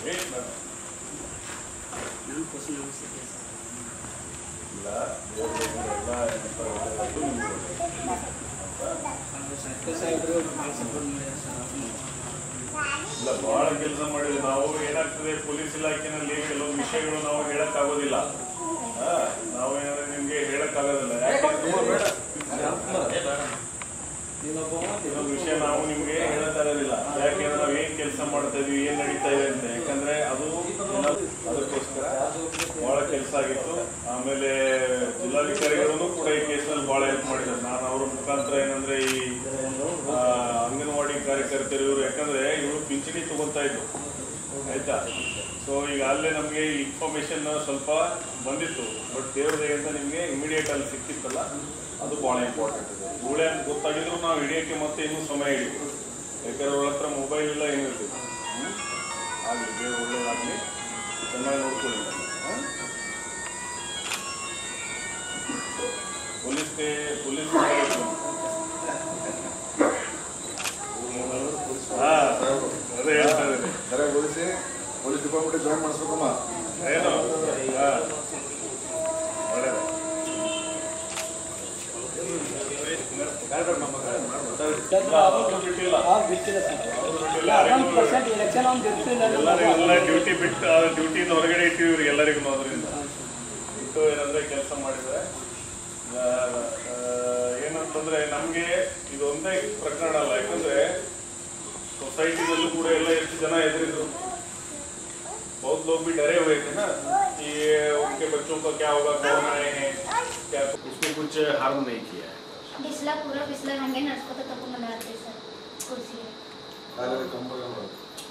Wait madam ನಮ್ಮ ಖುಷಿ ಅನಿಸಿಕೆ ಸರ್ ಇಲ್ಲ ದೇವ್ರ ಎಲ್ಲ ಏನಪ್ಪ ಅದು ನಿಮ್ಗೆ ಆಯ್ತಾ? ಅದು ಸರ್ಕಾರ ಸಾಹೇಬರು ಭಾಳ ಸಪೋರ್ಟ್ ಮಾಡ್ಯಾರ ಸರ್ ಅವ್ರು. ಇಲ್ಲ ಬಹಳ ಕೆಲಸ ಮಾಡಿದ್ವಿ ನಾವು ಏನಾಗ್ತದೆ ಪೊಲೀಸ್ ಇಲಾಖೆನಲ್ಲಿ ಕೆಲವು ವಿಷಯಗಳು ನಾವು ಹೇಳಕ್ಕಾಗೋದಿಲ್ಲ ಆ, ನಾವೇನಾದ್ರೆ ನಿಮ್ಗೆ ಹೇಳಕ್ಕಾಗೋದಿಲ್ಲ ಯಾಕೆಂದ್ರೆ ಕೆಲವು ವಿಷಯ ನಾವು ನಿಮ್ಗೆ ಹೇಳಕ್ಕಾಗೋದಿಲ್ಲ ಯಾಕೆಂದ್ರೆ ನಾವು ಏನ್ ಕೆಲಸ ಮಾಡ್ತಾ ಇದೀವಿ ಏನ್ ನಡೀತಾ ಇದೆ ಅಂತ ಯಾಕಂದ್ರೆ ಅದು ಎಲ್ಲ- ಅದಕ್ಕೋಸ್ಕರ ಬಹಳ ಕೆಲಸ ಆಗಿತ್ತು ಆಮೇಲೆ ಜಿಲ್ಲಾಧಿಕಾರಿಗಳು ಕೂಡ ಈ ಕೇಸಲ್ಲಿ ಬಹಳ ಹೆಲ್ಪ್ ಮಾಡಿದ್ದಾರೆ ನಾನು ಅವ್ರ ಮುಖಾಂತರ ಏನಂದ್ರೆ ಈ ಆ, ಅಂಗನವಾಡಿ ಕಾರ್ಯಕರ್ತರು ಇವರು ಯಾಕಂದ್ರೆ ಇವರು ಪಿಂಚಣಿ ತಗೊಂತಾ ಇದ್ರು ಆಯ್ತಾ ಸೊ ಈಗ ಅಲ್ಲೇ ನಮಗೆ ಇನ್ಫಾರ್ಮೇಶನ್ ಸ್ವಲ್ಪ ಬಂದಿತ್ತು ಬಟ್ ದೇವ್ರ ದಯೆಯಿಂದ ನಿಮಗೆ ಇಮಿಡಿಯೇಟ್ ಅಲ್ಲಿ ಸಿಕ್ಕಿತ್ತಲ್ಲ ಅದು ಬಹಳ ಇಂಪಾರ್ಟೆಂಟ್ ಇದೆ ಇವಳೆ ಅಂತ ಗೊತ್ತಾಗಿದ್ರು ನಾವು ಹಿಡಿಯೋಕ್ಕೆ ಮತ್ತೆ ಇನ್ನೂ ಸಮಯ ಹಿಡಿತು ಯಾಕಂದ್ರೆ ಅವ್ರ ಹತ್ರ ಮೊಬೈಲ್ ಇಲ್ಲ ಏನೂ ಇರ್ತಿಲ್ಲ ಹ್ಮ್? ಆಗಲಿ ದೇವ್ರು ಒಳ್ಳೇದಾಗಲಿ ಚೆನ್ನಾಗಿ ನೋಡ್ಕೊಳ್ಳಿ ಹಾಂ ಪೊಲೀಸ್ ಪೊಲೀಸ್ ಹಾ ಅದೇ ಹೇಳ್ತಾ ಇದ್ದೀನಿ ಕರೆ ಓದಿಸಿ ಪೊಲೀಸ್ ಡಿಪಾರ್ಟ್ಮೆಂಟ್ ಜಾಯಿನ್ ಮಾಡಿಸ್ಬೇಕಮ್ಮ ಏನು ಹಾ ಒಳ್ಳೇದು ಬಿಟ್ಟಿಲ್ಲ ಎಲ್ಲರಿಗೆಲ್ಲ ಡ್ಯೂಟಿ ಬಿಟ್ಟು ಆ ಡ್ಯೂಟಿಯಿಂದ ಹೊರಗಡೆ ಇಟ್ಟಿವಿ ಇವ್ರಿಗೆ ಎಲ್ಲರಿಗೂ ಅದರಿಂದ ಬಿಟ್ಟು ಏನಂದ್ರೆ ಕೆಲಸ ಮಾಡಿದ್ರೆ ಆ, ಆ, ಏನಂತಂದ್ರೆ ನಮ್ಗೆ ಇದು ಒಂದೇ ಪ್ರಕರಣ ಅಲ್ಲ ಯಾಕಂದ್ರೆ ಸೊಸೈಟಿದಲ್ಲೂ ಕೂಡ ಎಲ್ಲ ಎಷ್ಟು ಜನ ಎದುರಿದ್ರು बहुत लोग भी डरे हुए थे ना कि ये उनके बच्चों का क्या होगा कौन आए हैं क्या उसमें कुछ हार्म नहीं किया है ಬಿಸ್ಲಾಗ ಪೂರ ಬಿಸ್ಲಾಗ ಹಂಗೆ ನಡ್ಸ್ಕೊತ ತಗೊಂಡ್ ಬಂದಾರ್ರಿ ಸರ್ ಕುರ್ಸಿ ಕಾಲಲ್ಲಿ ಕಂಬಗಳು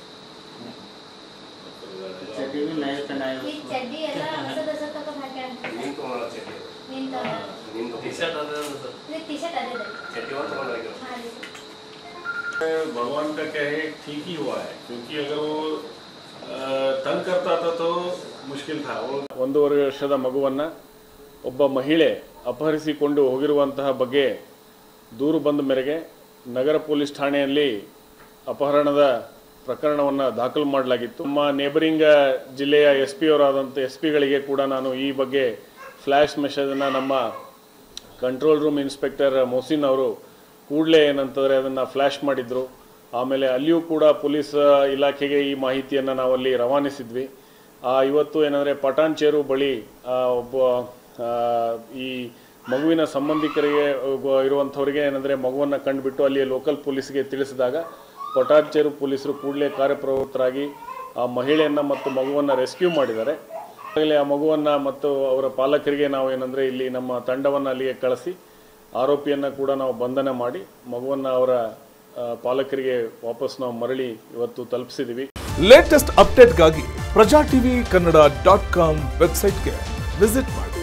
ಚಡ್ಡಿ ಬಿ ನಯ ತನಾಯ ಈ ಚಡ್ಡಿ ಎಲ್ಲ ಹೊಸದ ಹೊಸ ತಗೊಂಡ್ ಹಾಕ್ಯಾರ ನೀನ್ ತಗೊಂಡ ಚಡ್ಡಿ ನಿಂತ ನಿನ್ ಟಿ ಶರ್ಟ್ ಅದ ಇದು ಟಿ ಶರ್ಟ್ ಅದೇ ಚಡ್ಡಿ ಒಂದು ತಗೊಂಡಾಗಿರೋ ಹಾ ರೀ भगवान का क्या है ठीक ही हुआ है क्योंकि अगर वो आ, तंग करता था तो मुश्किल था वो ಒಂದೂವರೆ ವರ್ಷದ ಮಗುವನ್ನ ಒಬ್ಬ ಮಹಿಳೆ ಅಪಹರಿಸಿಕೊಂಡು ಹೋಗಿರುವಂತಹ ಬಗ್ಗೆ ದೂರು ಬಂದ ಮೇರೆಗೆ ನಗರ ಪೊಲೀಸ್ ಠಾಣೆಯಲ್ಲಿ ಅಪಹರಣದ ಪ್ರಕರಣವನ್ನು ದಾಖಲು ಮಾಡಲಾಗಿತ್ತು ನಮ್ಮ ನೇಬರಿಂಗ್ ಜಿಲ್ಲೆಯ ಎಸ್ ಪಿ ಅವರಾದಂಥ ಎಸ್ ಪಿಗಳಿಗೆ ಕೂಡ ನಾನು ಈ ಬಗ್ಗೆ ಫ್ಲ್ಯಾಶ್ ಮೆಸೇಜನ್ನು ನಮ್ಮ ಕಂಟ್ರೋಲ್ ರೂಮ್ ಇನ್ಸ್ಪೆಕ್ಟರ್ ಮೊಹಸಿನ್ ಅವರು ಕೂಡಲೇ ಏನಂತಂದರೆ ಅದನ್ನು ಫ್ಲ್ಯಾಶ್ ಮಾಡಿದ್ರು ಆಮೇಲೆ ಅಲ್ಲಿಯೂ ಕೂಡ ಪೊಲೀಸ್ ಇಲಾಖೆಗೆ ಈ ಮಾಹಿತಿಯನ್ನು ನಾವಲ್ಲಿ ರವಾನಿಸಿದ್ವಿ ಆ, ಇವತ್ತು ಏನಂದರೆ ಪಟಾನ್ಚೇರು ಬಳಿ ಆ, ಒಬ್ಬ ಆ, ಈ ಮಗುವಿನ ಸಂಬಂಧಿಕರಿಗೆ ಒಬ್ಬ ಇರುವಂಥವ್ರಿಗೆ ಏನಂದರೆ ಮಗುವನ್ನು ಕಂಡುಬಿಟ್ಟು ಅಲ್ಲಿ ಲೋಕಲ್ ಪೊಲೀಸ್ಗೆ ತಿಳಿಸಿದಾಗ ಪಟಾನ್ಚೇರು ಪೊಲೀಸರು ಕೂಡಲೇ ಕಾರ್ಯಪ್ರವೃತ್ತರಾಗಿ ಆ ಮಹಿಳೆಯನ್ನು ಮತ್ತು ಮಗುವನ್ನು ರೆಸ್ಕ್ಯೂ ಮಾಡಿದ್ದಾರೆ ಈಗಾಗಲೇ ಆ ಮಗುವನ್ನು ಮತ್ತು ಅವರ ಪಾಲಕರಿಗೆ ನಾವು ಏನಂದರೆ ಇಲ್ಲಿ ನಮ್ಮ ತಂಡವನ್ನು ಅಲ್ಲಿಗೆ ಕಳಿಸಿ ಆರೋಪಿಯನ್ನು ಕೂಡ ನಾವು ಬಂಧನ ಮಾಡಿ ಮಗುವನ್ನು ಅವರ ಆ, ಪಾಲಕರಿಗೆ ವಾಪಸ್ ನಾವು ಮರಳಿ ಇವತ್ತು ತಲುಪಿಸಿದ್ದೀವಿ ಲೇಟೆಸ್ಟ್ ಅಪ್ಡೇಟ್ಗಾಗಿ Praja TV Kannada dot com ವೆಬ್ಸೈಟ್ಗೆ ವಿಸಿಟ್ ಮಾಡಿ